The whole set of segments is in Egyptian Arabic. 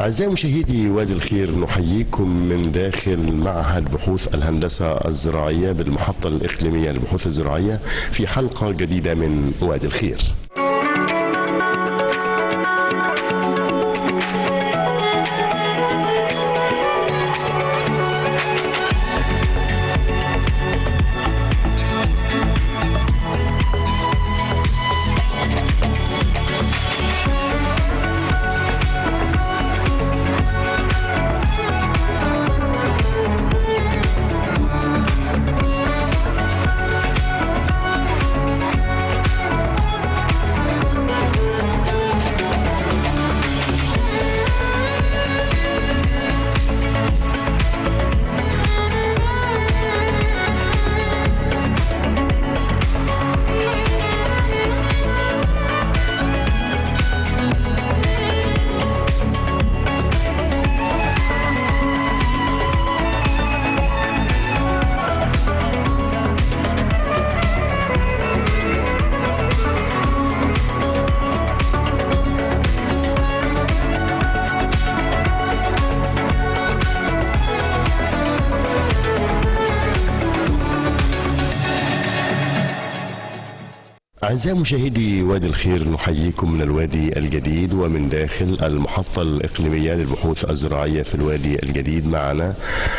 أعزائي مشاهدي وادي الخير نحييكم من داخل معهد بحوث الهندسة الزراعية بالمحطة الإقليمية للبحوث الزراعية في حلقة جديدة من وادي الخير أعزائي مشاهدي وادي الخير نحييكم من الوادي الجديد ومن داخل المحطة الإقليمية للبحوث الزراعية في الوادي الجديد معنا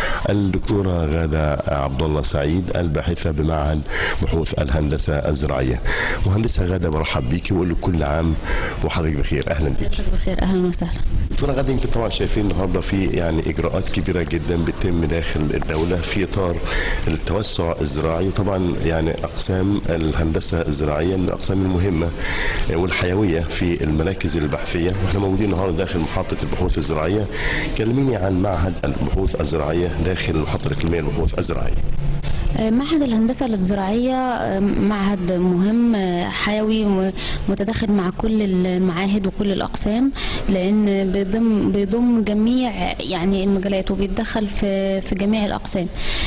الدكتورة غادة عبد الله سعيد الباحثة بمعهد بحوث الهندسة الزراعية. مهندسة غادة برحب بيكي وأقول لك كل عام وحضرتك بخير أهلا بك. حضرتك بخير اهلا وسهلا دكتورة غادة يمكن طبعا شايفين النهارده في يعني إجراءات كبيرة جدا بتتم داخل الدولة في إطار التوسع الزراعي وطبعا يعني أقسام الهندسة الزراعية من الأقسام المهمة والحيوية في المراكز البحثية واحنا موجودين النهارده داخل محطة البحوث الزراعية كلميني عن معهد البحوث الزراعية داخل المحطة الإقليمية للبحوث الزراعية. آه، معهد الهندسة الزراعية آه، معهد مهم آه، حيوي م- متداخل مع كل المعاهد وكل الأقسام لأن بيضم بيضم جميع يعني المجالات وبيتدخل في في جميع الأقسام.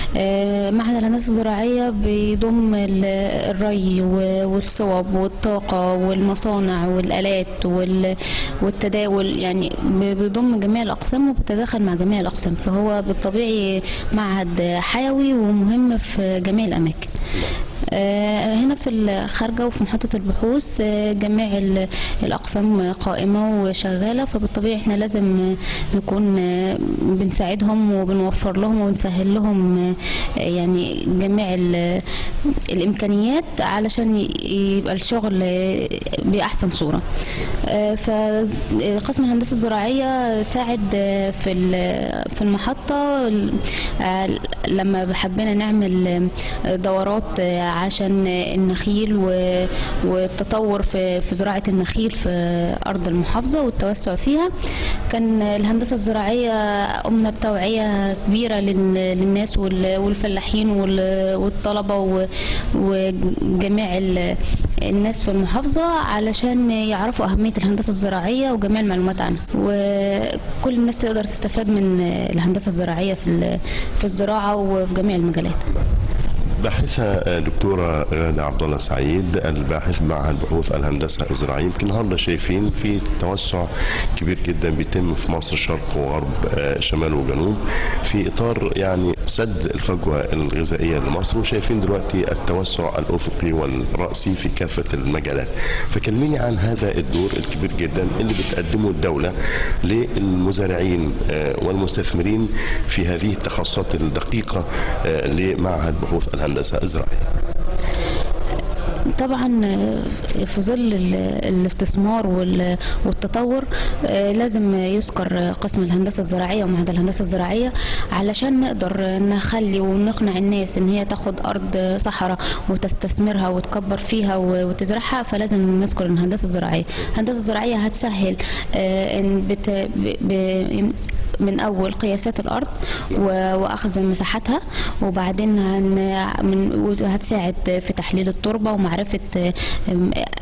آه، معهد الهندسة الزراعية بيضم ال- الري و- والصوب والطاقة والمصانع والآلات وال- والتداول يعني بي- بيضم جميع الأقسام وبيتداخل مع جميع الأقسام فهو بالطبيعي معهد حيوي ومهم في جميع الأماكن. آه، هنا في الخارجة وفي محطة البحوث آه، جميع ال- الأقسام قائمة وشغالة فبالطبيعي احنا لازم نكون آه، بنساعدهم وبنوفر لهم ونسهل لهم آه، يعني جميع ال- الإمكانيات علشان ي- يبقى الشغل آه، بأحسن صورة آه، فقسم الهندسة الزراعية ساعد آه، في ال- في المحطة ال- آه، لما حبينا نعمل آه، دورات آه، عشان النخيل و- والتطور في في زراعة النخيل في أرض المحافظة والتوسع فيها كان الهندسة الزراعية قمنا بتوعية كبيرة لل- للناس وال- والفلاحين وال- والطلبة و- وجميع ال- الناس في المحافظة علشان يعرفوا أهمية الهندسة الزراعية وجميع المعلومات عنها وكل الناس تقدر تستفاد من الهندسة الزراعية في ال- في الزراعة وفي جميع المجالات باحثة دكتورة غادة عبد الله سعيد الباحث بمعهد بحوث الهندسة الزراعية يمكن النهارده شايفين في توسع كبير جدا بيتم في مصر شرق وغرب آه، شمال وجنوب في اطار يعني سد الفجوة الغذائية لمصر وشايفين دلوقتي التوسع الافقي والرأسي في كافة المجالات فكلميني عن هذا الدور الكبير جدا اللي بتقدمه الدولة للمزارعين آه، والمستثمرين في هذه التخصصات الدقيقة آه، لمعهد بحوث الهندسة الزراعية طبعا آه، في ظل ال- الاستثمار وال- والتطور آه، لازم يذكر قسم الهندسه الزراعيه ومعهد الهندسه الزراعيه علشان نقدر نخلي ونقنع الناس ان هي تاخد ارض صحراء وتستثمرها وتكبر فيها و- وتزرعها فلازم نذكر الهندسه الزراعيه الهندسه الزراعيه هتسهل آه، ان بت ب- ب- من اول قياسات الارض و- واخذ مساحتها وبعدين هن من هتساعد في تحليل التربه ومعرفه أم،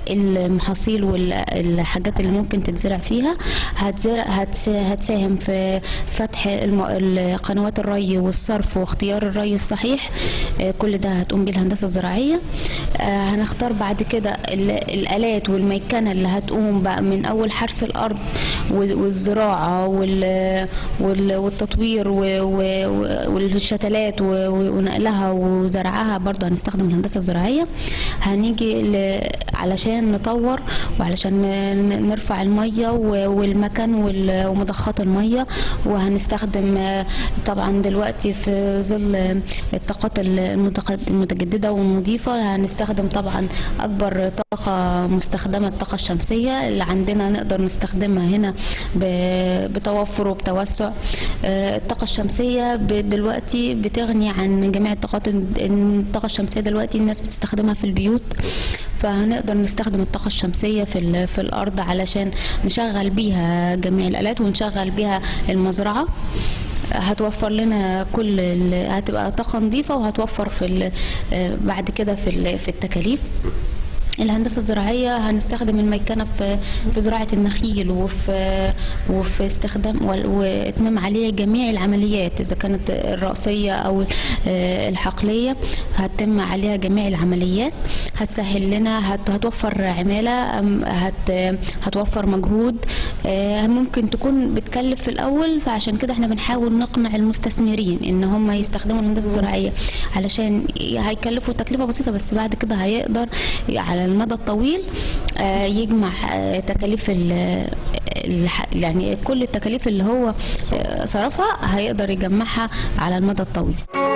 المحاصيل والحاجات اللي ممكن تتزرع فيها هتزرع هتس- هتساهم في فتح الم- ال- قنوات الري والصرف واختيار الري الصحيح آه، كل ده هتقوم بيه الهندسه الزراعيه آه، هنختار بعد كده ال- الالات والميكنه اللي هتقوم بقى من اول حرث الارض وال- والزراعه وال- وال- والتطوير و- و- و- والشتلات و- و- ونقلها وزرعها برضه هنستخدم الهندسه الزراعيه هنيجي ل- علشان نطور وعلشان ن- نرفع الميه و- والمكن وال- ومضخات الميه وهنستخدم آه، طبعا دلوقتي في ظل الطاقات المتق- المتجدده والنظيفه هنستخدم طبعا اكبر طاقه مستخدمه الطاقه الشمسيه اللي عندنا نقدر نستخدمها هنا ب- بتوفر وبتوسع آه، الطاقه الشمسيه ب- دلوقتي بتغني عن جميع الطاقات الطاقه الشمسيه دلوقتي الناس بتستخدمها في البيوت فهنقدر نستخدم الطاقة الشمسية في ال- في الأرض علشان نشغل بيها جميع الآلات ونشغل بيها المزرعة هتوفر لنا كل ال- هتبقى طاقة نظيفة وهتوفر في ال- آه، بعد كده في ال- في التكاليف الهندسة الزراعية هنستخدم الميكنة في في زراعة النخيل وفي وفي استخدام وال- وإتمام عليه جميع العمليات إذا كانت الرأسية أو آه، الحقلية هتتم عليها جميع العمليات هتسهل لنا هت- هتوفر عمالة أم- هت هتوفر مجهود آه، ممكن تكون بتكلف في الأول فعشان كده احنا بنحاول نقنع المستثمرين إن هم يستخدموا الهندسة الزراعية علشان هيكلفوا تكلفة بسيطة بس بعد كده هيقدر على المدى الطويل آه، يجمع آه، تكاليف ال- الح- يعني كل التكاليف اللي هو آه، صرفها هيقدر يجمعها على المدى الطويل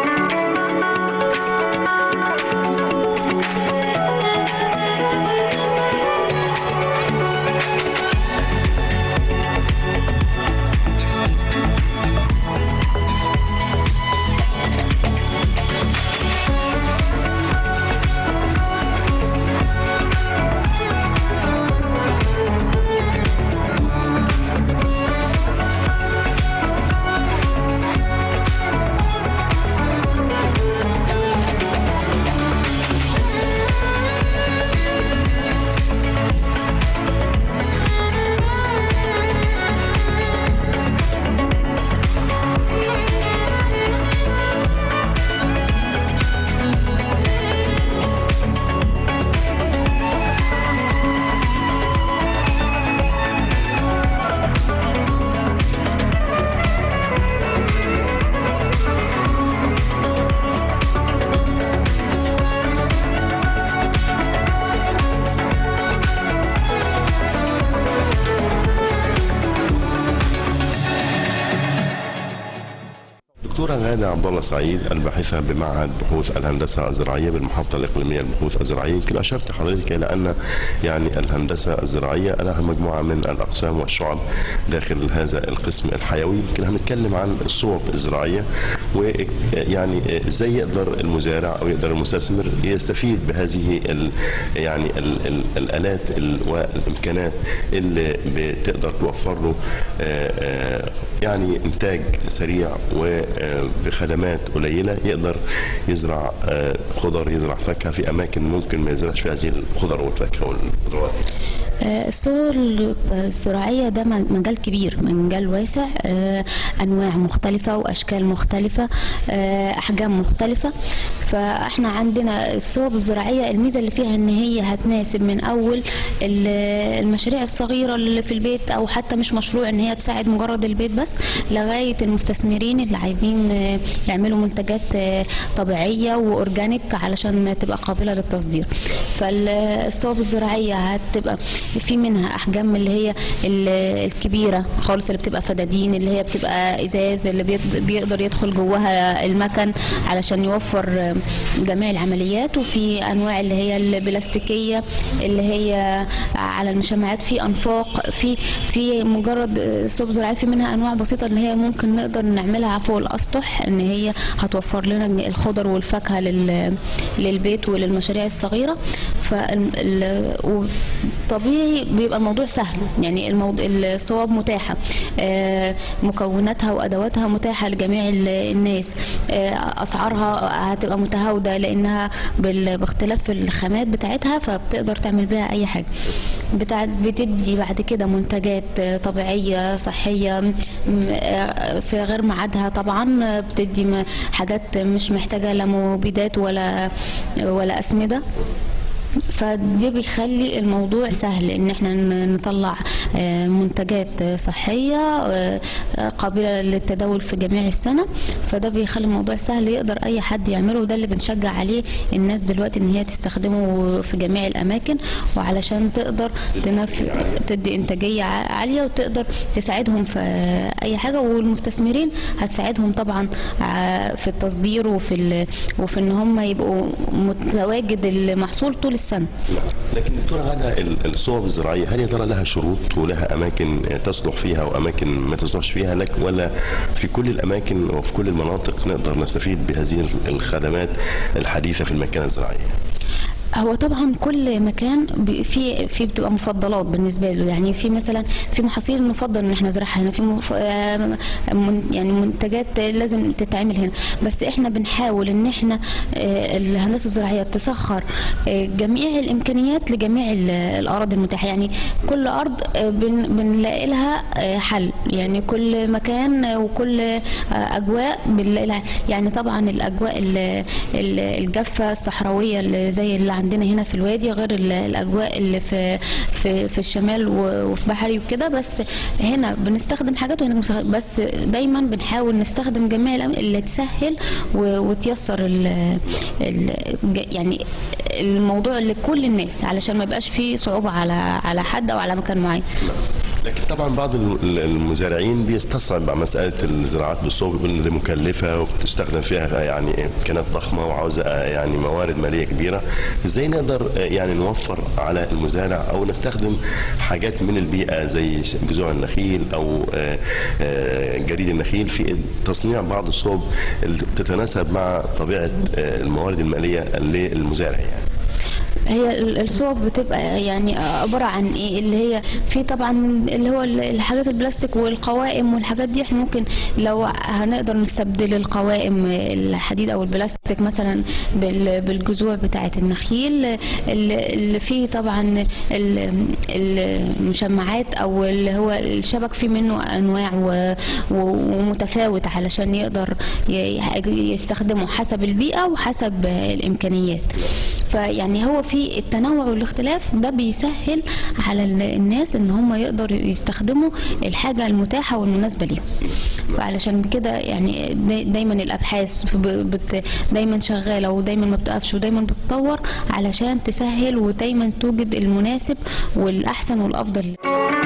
دكتورة غادة عبد الله سعيد الباحثة بمعهد بحوث الهندسة الزراعية بالمحطة الإقليمية للبحوث الزراعية يمكن أشرت حضرتك إلى أن يعني الهندسة الزراعية لها مجموعة من الأقسام والشعب داخل هذا القسم الحيوي يمكن هنتكلم عن الصوب الزراعية ويعني إزاي يقدر المزارع أو يقدر المستثمر يستفيد بهذه ال يعني ال ال الآلات ال- والإمكانات اللي بتقدر توفر له آه، آه، يعني إنتاج سريع وبخدمات قليلة يقدر يزرع آه، خضر يزرع فاكهة في أماكن ممكن ما يزرعش في هذه الخضر والفاكهة والخضروات آه، السوق الزراعية ده مجال كبير مجال واسع آه، أنواع مختلفة وأشكال مختلفة آه، أحجام مختلفة فاحنا عندنا الصوب الزراعية الميزة اللي فيها ان هي هتناسب من اول ال- المشاريع الصغيرة اللي في البيت او حتى مش مشروع ان هي تساعد مجرد البيت بس لغاية المستثمرين اللي عايزين آه، يعملوا منتجات آه، طبيعية واورجانيك علشان تبقى قابلة للتصدير فالصوب الزراعية هتبقى في منها احجام اللي هي ال- الكبيرة خالص اللي بتبقى فدادين اللي هي بتبقى ازاز اللي بيت- بيقدر يدخل جواها المكن علشان يوفر آه، جميع العمليات وفي انواع اللي هي البلاستيكيه اللي هي على المشمعات في انفاق في في مجرد صوب زراعي في منها انواع بسيطه اللي هي ممكن نقدر نعملها فوق الاسطح ان هي هتوفر لنا الخضر والفاكهه لل- للبيت وللمشاريع الصغيره فطبيعي بيبقى الموضوع سهل يعني الموضوع الصواب متاحه آه، مكوناتها وادواتها متاحه لجميع ال- الناس آه، اسعارها هتبقى متاحه متهاوده لانها بال- باختلاف الخامات بتاعتها فبتقدر تعمل بيها اي حاجه بتاع بتدي بعد كده منتجات آه، طبيعيه صحيه م- آه، في غير ميعادها طبعا آه، بتدي م- حاجات مش محتاجه لا مبيدات ولا ولا اسمده فده بيخلي الموضوع سهل ان احنا ن- نطلع آه، منتجات آه، صحيه آه، آه، قابله للتداول في جميع السنه فده بيخلي الموضوع سهل يقدر اي حد يعمله وده اللي بنشجع عليه الناس دلوقتي ان هي تستخدمه في جميع الاماكن وعلشان تقدر تنف... تدي انتاجيه ع- عاليه وتقدر تساعدهم في آه، اي حاجه والمستثمرين هتساعدهم طبعا ع- في التصدير وفي ال... وفي ان هم يبقوا متواجد المحصول طول السنه لكن دكتورة غادة ال- الصوب الزراعية هل يا ترى لها شروط ولها أماكن تصلح فيها وأماكن ما تصلحش فيها لك ولا في كل الأماكن وفي كل المناطق نقدر نستفيد بهذه الخدمات الحديثة في المكانة الزراعية؟ هو طبعا كل مكان بي- في في بتبقى مفضلات بالنسبه له يعني في مثلا في محاصيل نفضل ان احنا نزرعها هنا في مف... آه، من- يعني منتجات لازم تتعمل هنا بس احنا بنحاول ان احنا آه، الهندسه الزراعيه تسخر آه، جميع الامكانيات لجميع ال- الاراضي المتاحه يعني كل ارض آه، بن... بنلاقي لها آه، حل يعني كل مكان آه، وكل آه، اجواء بنلاقي لها يعني طبعا الاجواء ال- ال- الجافه الصحراويه اللي زي اللي عندنا هنا في الوادي غير ال- الاجواء اللي في في في الشمال و- وفي بحري وكده بس هنا بنستخدم حاجات وهنا بنستخدم بس دايما بنحاول نستخدم جميع الأم- اللي تسهل و- وتيسر ال ال يعني الموضوع لكل الناس علشان ما يبقاش فيه صعوبه على على حد او على مكان معين لكن طبعا بعض الم- المزارعين بيستصعب مع مساله الزراعات بالصوب يقول ان دي مكلفه وبتستخدم فيها يعني امكانيات ضخمه وعاوزه يعني موارد ماليه كبيره ازاي نقدر يعني نوفر على المزارع او نستخدم حاجات من البيئه زي ش- جذوع النخيل او آه، آه، جريد النخيل في تصنيع بعض الصوب اللي تتناسب مع طبيعه آه، الموارد الماليه للمزارع يعني هي ال- الصوب بتبقى يعني عباره عن ايه اللي هي في طبعا اللي هو ال- الحاجات البلاستيك والقوائم والحاجات دي احنا ممكن لو هنقدر نستبدل القوائم الحديد او البلاستيك مثلا بال- بالجذوع بتاعه النخيل ال- اللي فيه طبعا ال- المشمعات او اللي هو الشبك فيه منه انواع و- و- ومتفاوت علشان يقدر ي- يستخدمه حسب البيئه وحسب الامكانيات فيعني هو في التنوع والاختلاف ده بيسهل على ال- الناس ان هم يقدروا يستخدموا الحاجه المتاحه والمناسبه ليهم علشان كده يعني داي- دايما الابحاث ب- بت دايما شغاله ودايما ما بتقفش ودايما بتطور علشان تسهل ودايما توجد المناسب والاحسن والافضل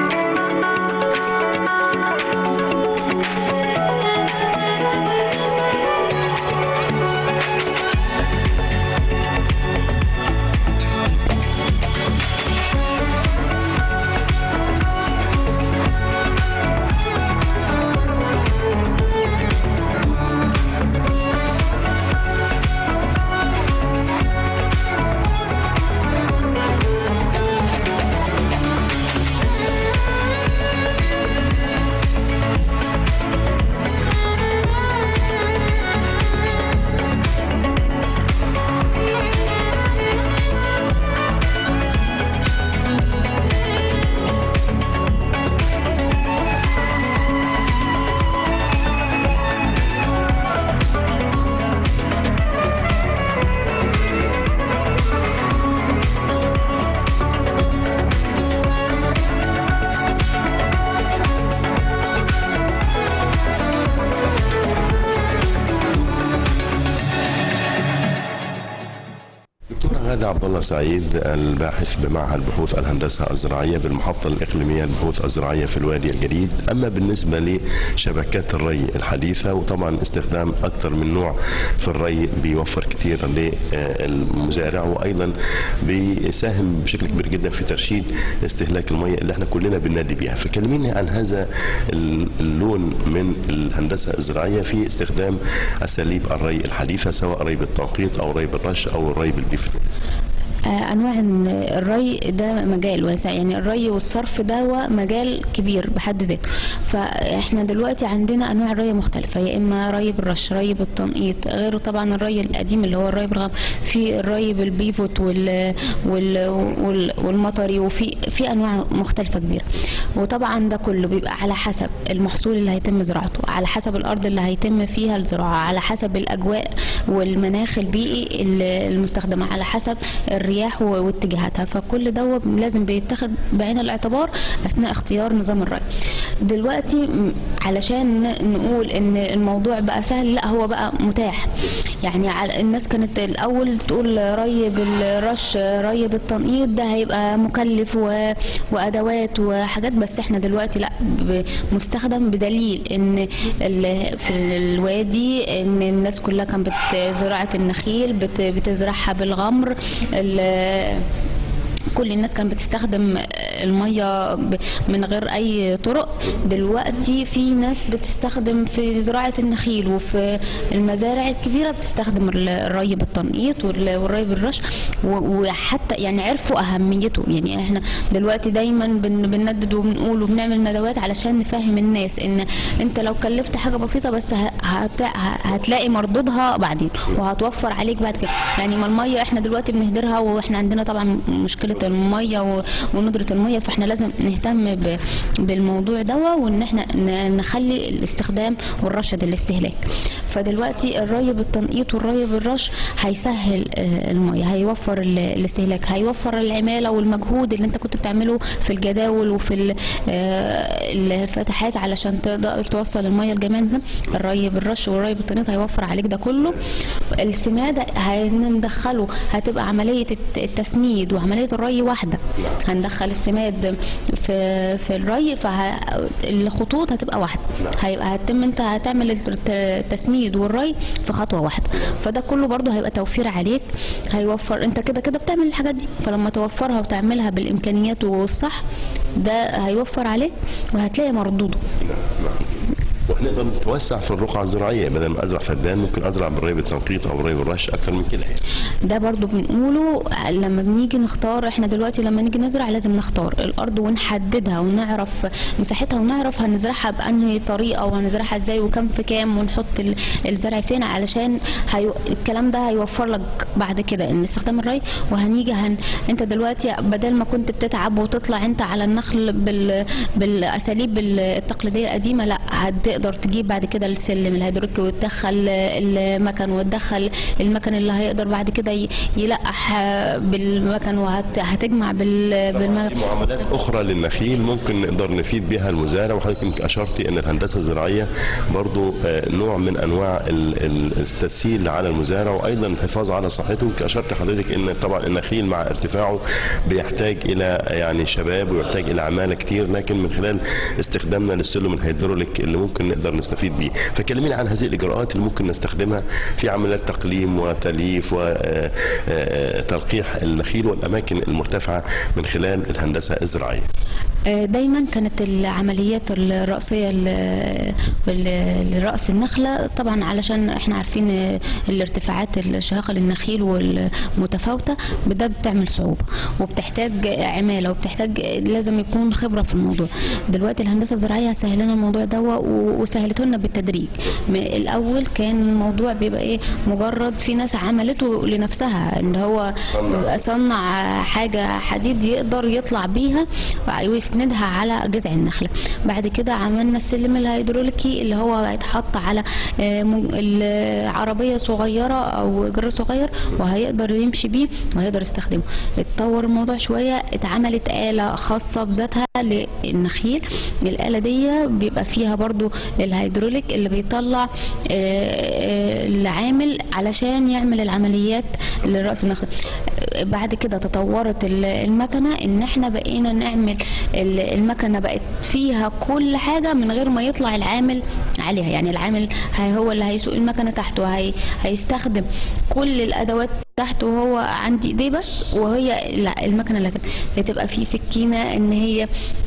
دكتور غادة عبد الله سعيد الباحث بمعهد بحوث الهندسه الزراعيه بالمحطه الاقليميه للبحوث الزراعيه في الوادي الجديد، اما بالنسبه لشبكات الري الحديثه وطبعا استخدام اكثر من نوع في الري بيوفر كثير للمزارع وايضا بيساهم بشكل كبير جدا في ترشيد استهلاك المياه اللي احنا كلنا بننادي بيها، فكلميني عن هذا اللون من الهندسه الزراعيه في استخدام اساليب الري الحديثه سواء ري بالتنقيط او ري بالرش او الري بالبيفر. آه، انواع إن الري ده مجال واسع يعني الري والصرف ده هو مجال كبير بحد ذاته فاحنا دلوقتي عندنا انواع الري مختلفه يا اما ري بالرش ري بالتنقيط غير طبعا الري القديم اللي هو الري بالغمر في الري بالبيفوت وال وال وال والمطري وفي في انواع مختلفه كبيره وطبعا ده كله بيبقى على حسب المحصول اللي هيتم زراعته على حسب الارض اللي هيتم فيها الزراعه على حسب الاجواء والمناخ البيئي اللي- المستخدمه على حسب الرياح و- واتجاهاتها فكل ده لازم بيتاخد بعين الاعتبار اثناء اختيار نظام الري دلوقتي م- علشان ن- نقول ان الموضوع بقى سهل لا هو بقى متاح يعني على- الناس كانت الاول تقول ري بالرش ري بالتنقيط ده هيبقى مكلف و... وادوات وحاجات بس احنا دلوقتي لا ب- مستخدم بدليل ان ال... في الوادي ان الناس كلها كانت بت- زراعه النخيل بت... بتزرعها بالغمر ال... كل الناس كانت بتستخدم الميه ب- من غير اي طرق دلوقتي في ناس بتستخدم في زراعه النخيل وفي المزارع الكبيره بتستخدم ال- الري بالتنقيط وال- والري بالرش و- وحتى يعني عرفوا اهميته يعني احنا دلوقتي دايما بن- بنندد وبنقول وبنعمل ندوات علشان نفهم الناس ان انت لو كلفت حاجه بسيطه بس ه- هت- ه- هتلاقي مردودها بعدين وهتوفر عليك بعد كده يعني ما الميه احنا دلوقتي بنهدرها واحنا عندنا طبعا مشكله الميه و- وندره الميه فاحنا لازم نهتم ب- بالموضوع ده وان احنا ن- نخلي الاستخدام والرش ده الاستهلاك فدلوقتي الري بالتنقيط والري بالرش هيسهل آه، الميه هيوفر ال- الاستهلاك هيوفر العماله والمجهود اللي انت كنت بتعمله في الجداول وفي ال- آه، الفتحات علشان تقدر توصل الميه لجميع المكان. الري بالرش والري بالتنقيط هيوفر عليك ده كله السماد هندخله هتبقى عمليه الت- التسميد وعمليه الري واحده هندخل السماد في في الري فالخطوط هتبقى واحده هيبقى هتم انت هتعمل الت- التسميد والري في خطوه واحده فده كله برضو هيبقى توفير عليك هيوفر انت كده كده بتعمل الحاجات دي فلما توفرها وتعملها بالامكانيات والصح ده هيوفر عليك وهتلاقي مردوده ونقدر نتوسع في الرقعة الزراعية بدل ما أزرع فدان ممكن أزرع بالري بالتنقيط أو بالري بالرش أكتر من كده يعني. ده برضو بنقوله لما بنيجي نختار احنا دلوقتي لما نيجي نزرع لازم نختار الارض ونحددها ونعرف مساحتها ونعرف هنزرعها بانهي طريقه وهنزرعها ازاي وكم في كام ونحط ال- الزرع فين علشان هي... الكلام ده هيوفر لك بعد كده ان استخدام الري وهنيجي هن... انت دلوقتي بدل ما كنت بتتعب وتطلع انت على النخل بال... بالاساليب التقليديه القديمه لا هتقدر تجيب بعد كده السلم الهيدروليكي وتدخل المكن وتدخل المكن اللي هيقدر بعد كده ي- يلقح بالمكن وهتجمع بال... طبعاً بالمكن في معاملات أخرى للنخيل ممكن نقدر نفيد بها المزارع وحضرتك يمكن أشرتي أن الهندسة الزراعية برضو آه، نوع من أنواع ال- ال- التسهيل على المزارع وأيضا الحفاظ على صحته يمكن أشرت حضرتك أن طبعا النخيل مع ارتفاعه بيحتاج إلى يعني شباب ويحتاج إلى عمالة كتير لكن من خلال استخدامنا للسلم الهيدروليك اللي ممكن نقدر نستفيد بيه فكلمينا عن هذه الإجراءات اللي ممكن نستخدمها في عمليات تقليم وتلييف وتلقيح النخيل والأماكن المرتفعة من خلال الهندسة الزراعية آه، دايما كانت العمليات الرأسية ل- ل- لرأس النخلة طبعا علشان احنا عارفين آه، الارتفاعات الشاهقة للنخيل والمتفاوتة ده بتعمل صعوبة وبتحتاج عمالة وبتحتاج لازم يكون خبرة في الموضوع دلوقتي الهندسة الزراعية سهل لنا الموضوع ده و- وسهلته لنا بالتدريج م- الأول كان الموضوع بيبقى ايه مجرد في ناس عملته لنفسها ان هو صنع. صنع حاجة حديد يقدر يطلع بيها ويسندها على جذع النخلة بعد كده عملنا السلم الهيدروليكي اللي هو هيتحط على آه، م- العربية صغيرة أو جرار صغير وهيقدر يمشي بيه وهيقدر يستخدمه اتطور الموضوع شوية اتعملت آلة خاصة بذاتها للنخيل الآلة دي بيبقى فيها برضو الهيدروليك اللي بيطلع آه، آه، العامل علشان يعمل العمليات لرأس النخل بعد كده تطورت ال- المكنه ان احنا بقينا نعمل ال- المكنه بقت فيها كل حاجه من غير ما يطلع العامل عليها يعني العامل هي هو اللي هيسوق المكنه تحته هي هيستخدم كل الادوات تحته وهو عند ايديه بس وهي لا المكنه اللي هتبقى- هتبقى في سكينه ان هي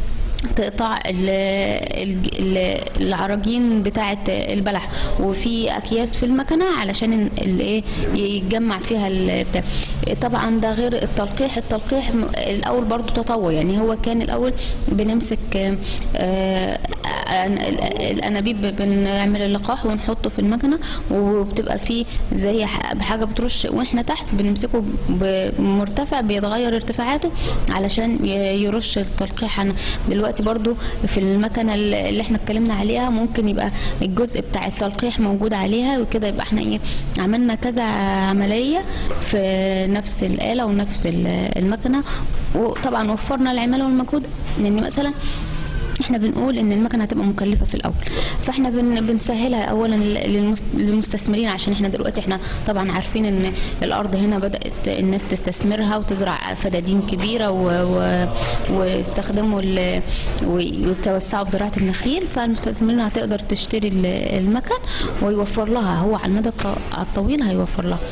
تقطع ال- ال- ال- العراجين بتاعه البلح وفي اكياس في المكنه علشان ال- الايه يتجمع فيها ال- بتاع. طبعا ده غير التلقيح التلقيح م- الاول برضو تطور يعني هو كان الاول بنمسك آه، أن- ال- الانابيب بنعمل اللقاح ونحطه في المكنه وبتبقى فيه زي ح- بحاجه بترش واحنا تحت بنمسكه بمرتفع بيتغير ارتفاعاته علشان ي- يرش التلقيح عن دلوقتي برضو في المكنه اللي اللي احنا اتكلمنا عليها ممكن يبقى الجزء بتاع التلقيح موجود عليها وكده يبقى احنا ايه عملنا كذا عمليه في نفس الاله ونفس ال- المكنه وطبعا وفرنا العماله والمجهود لان مثلا احنا بنقول ان المكنه هتبقى مكلفه في الاول فاحنا بن بنسهلها اولا للمس- للمستثمرين عشان احنا دلوقتي احنا طبعا عارفين ان الارض هنا بدات الناس تستثمرها وتزرع فدادين كبيره و و ويستخدموا ال- ويتوسعوا في زراعه النخيل فالمستثمرين هتقدر تشتري ال- المكن ويوفر لها هو على المدى الط- الطويل هيوفر لها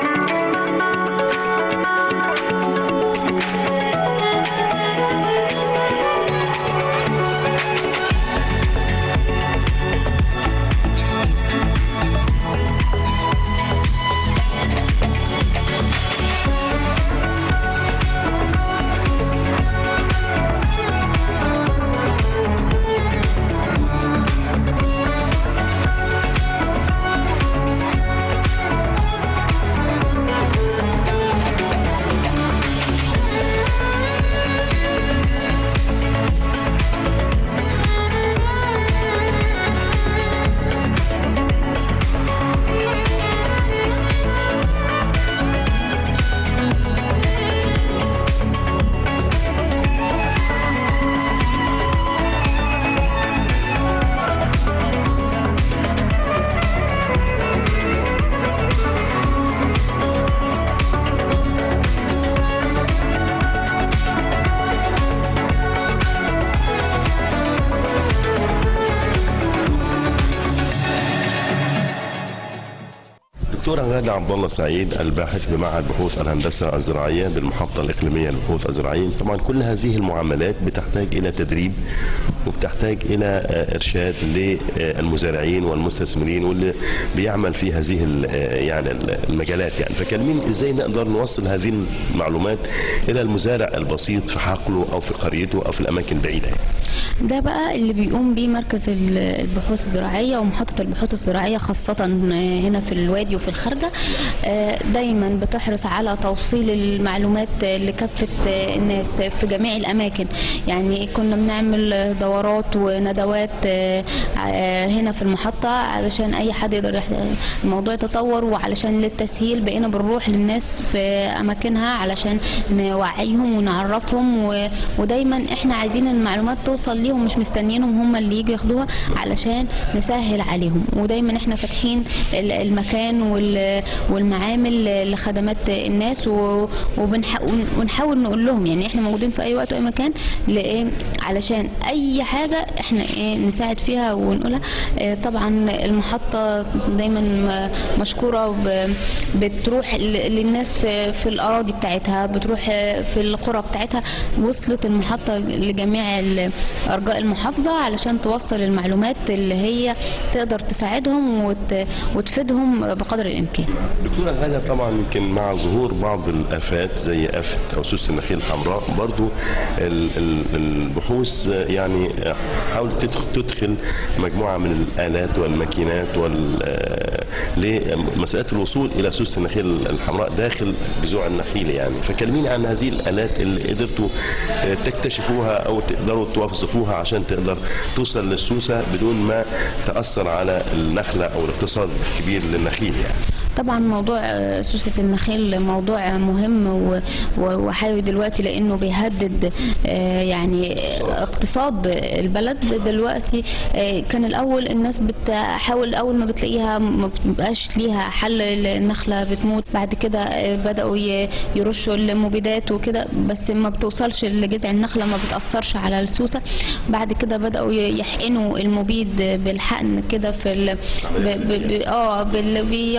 دكتورة غادة عبد الله سعيد الباحث بمعهد بحوث الهندسة الزراعية بالمحطة الإقليمية للبحوث الزراعية طبعا كل هذه المعاملات بتحتاج إلى تدريب وبتحتاج إلى آه، إرشاد للمزارعين والمستثمرين واللي بيعمل في هذه ال- آه، يعني المجالات يعني فكلمين إزاي نقدر نوصل هذه المعلومات إلى المزارع البسيط في حقله أو في قريته أو في الأماكن البعيدة يعني. ده بقى اللي بيقوم بيه مركز ال- البحوث الزراعية ومحطة البحوث الزراعية خاصة هنا في الوادي وفي الخارجة آه، دايما بتحرص على توصيل المعلومات لكافة الناس في جميع الأماكن يعني كنا بنعمل دورات وندوات آه، آه، هنا في المحطة علشان أي حد يقدر يح- الموضوع يتطور وعلشان للتسهيل بقينا بنروح للناس في أماكنها علشان نوعيهم ونعرفهم و- ودايما احنا عايزين المعلومات توصل ليهم مش مستنيينهم هم اللي يجوا ياخدوها علشان نسهل عليهم ودايما احنا فاتحين ال- المكان وال- والمعامل لخدمات الناس و- وبنح- ونحاول نقول لهم يعني احنا موجودين في اي وقت واي مكان لإيه علشان اي حاجه احنا ايه نساعد فيها ونقولها اه طبعا المحطه دايما م- مشكوره ب- بتروح ل- للناس في في الاراضي بتاعتها بتروح اه في القرى بتاعتها وصلت المحطه لجميع ال- ارجاء المحافظه علشان توصل المعلومات اللي هي تقدر تساعدهم وت- وتفيدهم بقدر الامكان دكتورة غادة طبعا يمكن مع ظهور بعض الآفات زي آفة أو سوس النخيل الحمراء برضو ال- ال- البحوث يعني حاولت تدخل, تدخل مجموعة من الآلات والماكينات وال آه، لمسألة الوصول إلى سوس النخيل الحمراء داخل جذوع النخيل يعني فكلميني عن هذه الآلات اللي قدرتوا آه، تكتشفوها أو تقدروا توظفوها عشان تقدر توصل للسوسة بدون ما تأثر على النخلة أو الاقتصاد الكبير للنخيل يعني طبعا موضوع آه، سوسة النخيل موضوع مهم و- و- وحيوي دلوقتي لانه بيهدد آه، يعني اقتصاد البلد دلوقتي آه، كان الاول الناس بتحاول اول ما بتلاقيها ما بتبقاش ليها حل النخله بتموت بعد كده آه، بداوا ي- يرشوا المبيدات وكده بس ما بتوصلش لجذع النخله ما بتاثرش على السوسه بعد كده بداوا ي- يحقنوا المبيد بالحقن كده في ال... ب... ب... ب... اه بال... بيقعدوا يهروا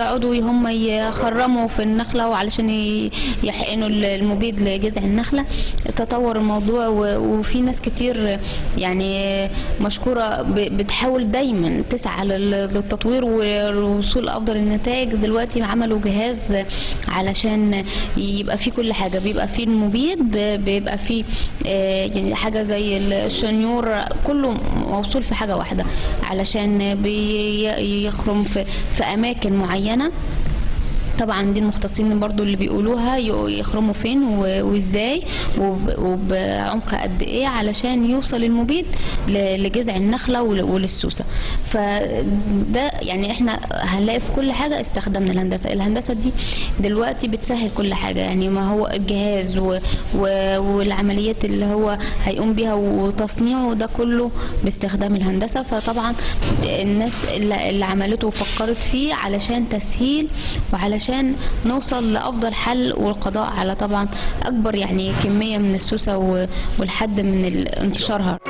هم يخرموا في النخله وعلشان ي- يحقنوا المبيد لجذع النخله تطور الموضوع و- وفي ناس كتير يعني مشكوره ب- بتحاول دايما تسعى لل- للتطوير والوصول لافضل النتائج دلوقتي عملوا جهاز علشان يبقى فيه كل حاجه بيبقى فيه المبيد بيبقى فيه آه، يعني حاجه زي الشنيور كله موصول في حاجه واحده علشان بيخرم في في اماكن معينه طبعا دي المختصين برضو اللي بيقولوها ي- يخرموا فين و- وازاي وب- وبعمق قد ايه علشان يوصل المبيد ل- لجذع النخله ول- وللسوسه فده يعني احنا هنلاقي في كل حاجه استخدمنا الهندسه الهندسه دي دلوقتي بتسهل كل حاجه يعني ما هو الجهاز و... و... والعمليات اللي هو هيقوم بيها وتصنيعه ده كله باستخدام الهندسه فطبعا الناس اللي, اللي عملته وفكرت فيه علشان تسهيل وعلشان نوصل لافضل حل والقضاء على طبعا اكبر يعني كميه من السوسه و- والحد من ال- انتشارها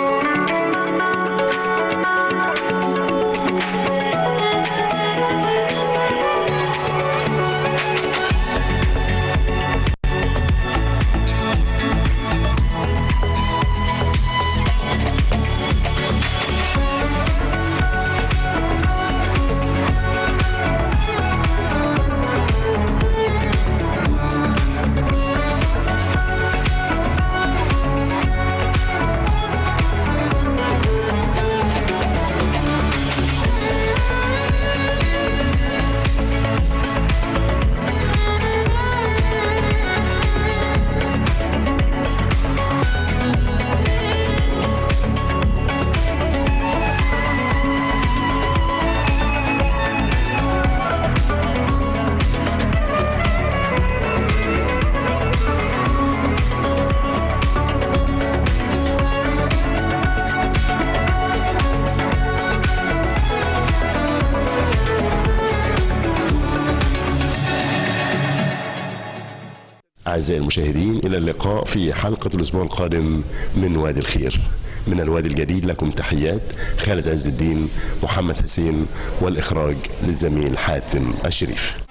أعزائي المشاهدين إلى اللقاء في حلقة الأسبوع القادم من وادي الخير من الوادي الجديد لكم تحيات خالد عز الدين محمد حسين والإخراج للزميل حاتم الشريف